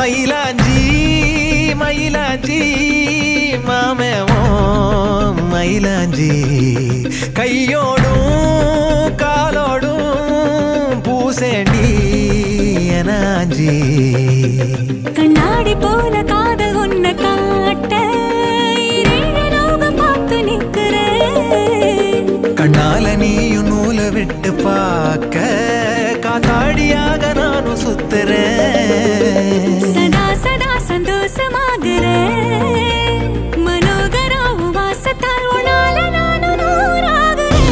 மயிலாஞ்சி மயிலாஞ்சி மாமேமோ மயிலாஞ்சி கையோடும் காலோடும் பூசேண்டி எனாஞ்சி கண்ணாடி போல காதல் உன்னை காட்ட இரேழு லோகம் பார்த்து நிக்கிறேன் கண்ணால நீயும் நூலை விட்டு பார்க்க காத்தாடியாக நானும் சுத்துறேன் சதா சதா சந்தோஷமாகிறேன் மனோகரா வாசத்தால் உன்னால நானும் நூறாகிறேன்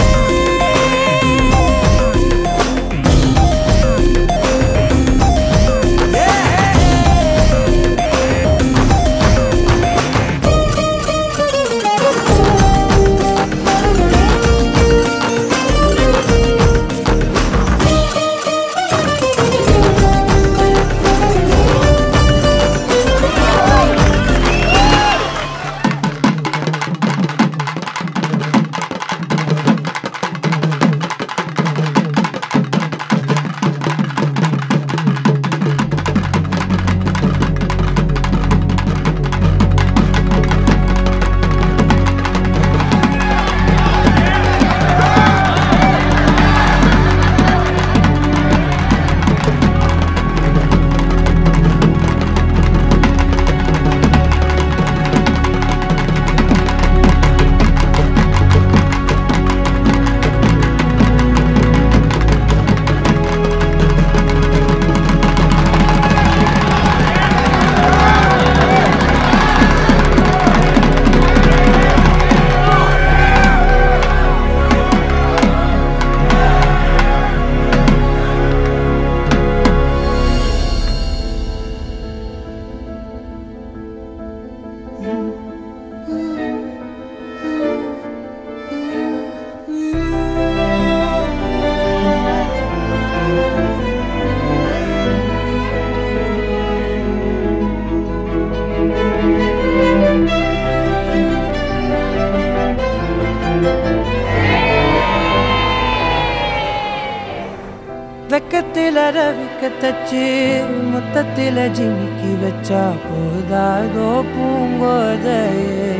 வெக்கத்தில ரவிக்க தச்சு மொத்தத்தில ஜிமிக்கி வச்சா போதாதோ பூங்கோதையே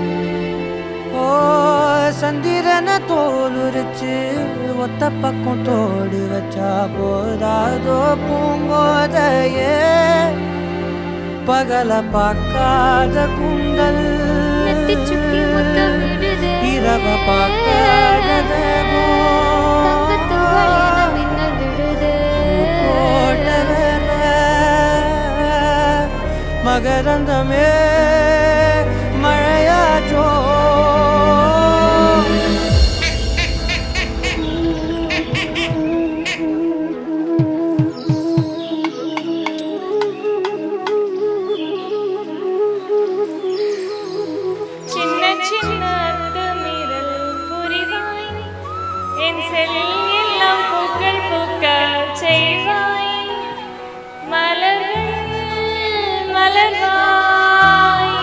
ஓ சந்திரன தோலுரிச்சு ஒத்த பக்கம் தோடு வச்சா போதாதோ பூங்கோதையே பகல பார்க்காத குண்டல் நெத்தி சுட்டி முத்தம் விடுதே. இரவ பார்க்காத தங்கத்துகள் என மின்னல் விடுதே. மகரந்தமே மழையாற்றோ சின்ன சின்ன அர்த்தமிரல் புரிவாய் என் செல்லில் எல்லாம் பூக்கள் பூக்க செய்வாய் மலர்கள் மலர்வாய்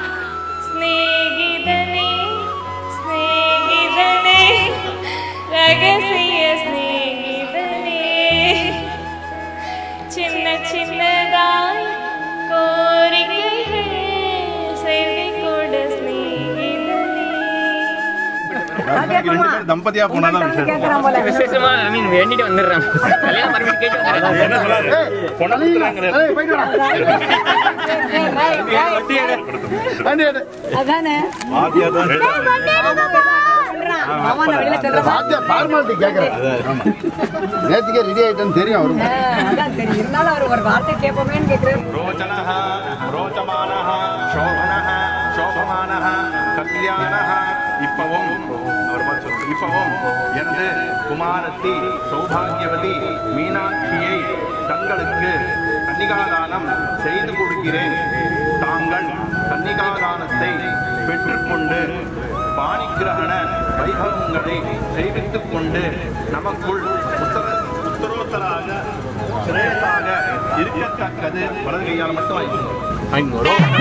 ஸ்நேகிதனே ஸ்நேகிதனே ரகசிய ஸ்நேகிதனே சின்ன சின்னதாய் கோரிக்கைகள் செய்தி கொடு ஸ்நேகிதனே ரெண்டு பேரும் தம்பதியா போனாதான் விசேஷம் விசேஷமா ஐ மீன் வேண்டிட்டு வந்துடுறேன் கல்யாணம் பர்மிட் கேட்டு வந்துடுறேன் என்ன சொல்லாரு பொண்ணை குத்துறாங்கறாரு. ஆதியா தான் ஃபார்மாலிட்டி கேட்கறேன் நேற்றுக்கே ரெடி ஆயிட்டேன்னு தெரியும் அவருக்கு ரோச்சனः ரோச்சமானः சோபனः சோபமானः கல்யாணः இப்பவும் அவர் பார்த்து சொல்றாரு, இப்பவும் எனது குமாரத்தி சௌபாகியவதி மீனாட்சியை தங்களுக்கு கன்னிகாதானம் செய்து கொடுக்கிறேன் தாங்கள் கன்னிகாதானத்தை பெற்றுக்கொண்டு பாணிகிரகண வைபவங்களை செய்வித்துக் கொண்டு நமக்குள் உத்தர உத்தரோத்தராக சிரேஷாக இருக்கத்தக்கது வலது கையால் மட்டும் வாங்கிக்கணும்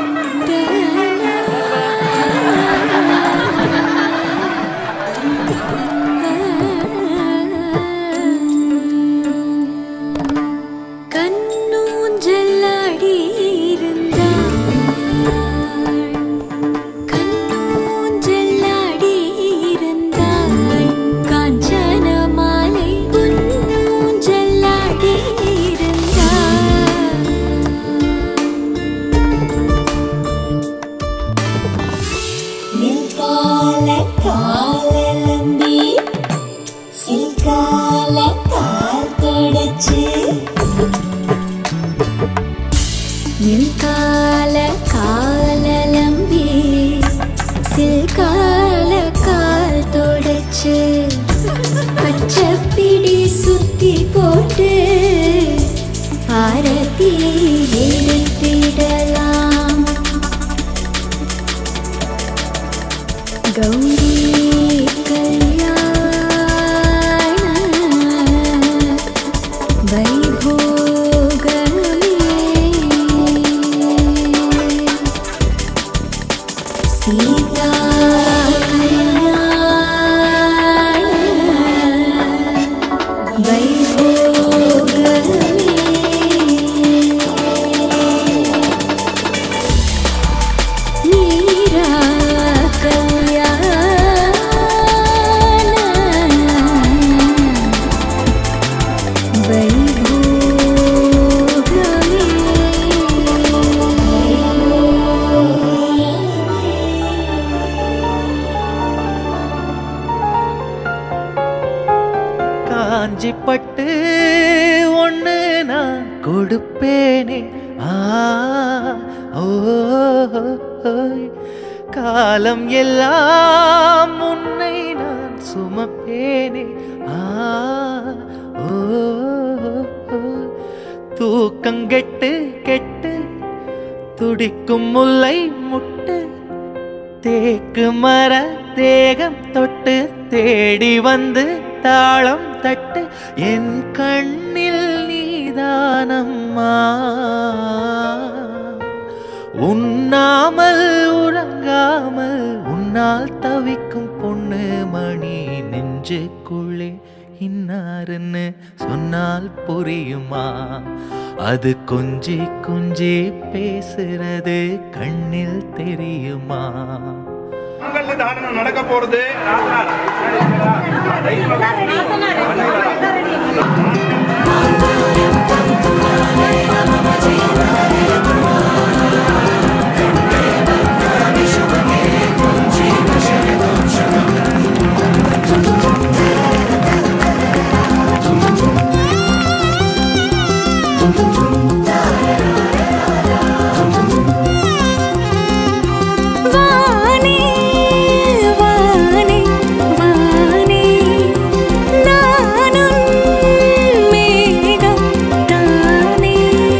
கண்ணூஞ்சலாடி இருந்தாள் கண்ணூஞ்சலாடி இருந்தாள் காஞ்சன மாலை பொன்னூஞ்சலாடி இருந்தாள் நிற்கால காலம்பி சிற்கால கால் தொடச்சு நின்கால காலலம்பி சில்கால கால் தொடச்சு பச்சப்பிடி சுத்தி போட்டு ஆரத்தி எடுத்திடலாம் கௌரி கல்யாண வைபோகமே சீதா மீரா கல்யாண காஞ்சி பட்டு ஒண்ணு நான் கொடுப்பேனே ஆ ஓ ஓய். காலம் எல்லாம் உன்னை நான் சுமப்பேனே ஆ ஓ ஓய். தூக்கங்கெட்டு கெட்டு துடிக்கும் முல்லை முட்டு தேக்கு மர தேகம் தொட்டு தேடி வந்து தாளம் தட்டு என் கண்ணில் நீதானம்மா உண்ணாமல் உறங்காமல் உன்னால் தவிக்கும் பொண்ணு மணி நெஞ்சுக்குள்ளே இன்னாருன்னு சொன்னால் புரியுமா அது கொஞ்சி கொஞ்சி பேசுறது கண்ணில் தெரியுமா மங்கள தானம் நடக்க போறது வானே வானே வானே நானும் மேகம் தானே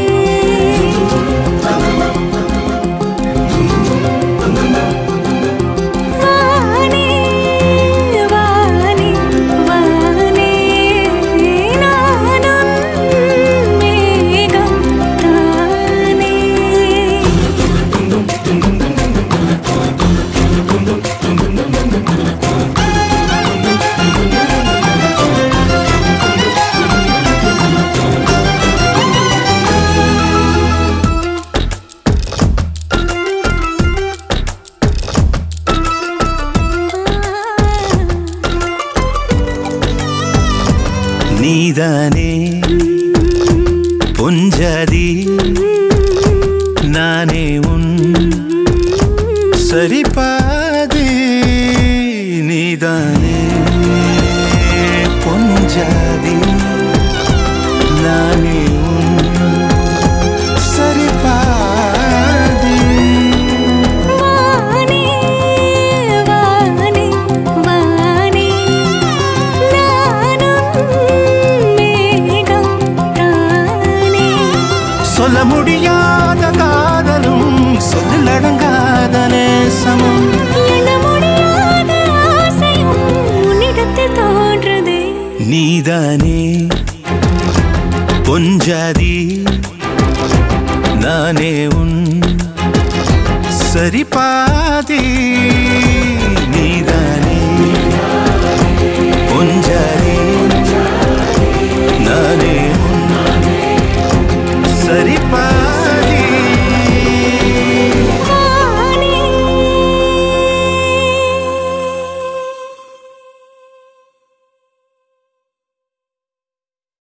வானே வானே வானே நானும் மேகம் தானே நீதானே பொஞ்சாதி நானே உன் சரிபாதி நீதானே பொஞ்சாதி நானே உன் சரிபாதி வானே வானே வானே நானும் மேகம் தானே சொல்ல முடியாத காதலும் சொல்லில் அடங்காத நேசமும் எண்ண முடியாத ஆசையும் உன்னிடத்தில் தோன்றுதே நீதானே பொன் சரி பாதி நீதானே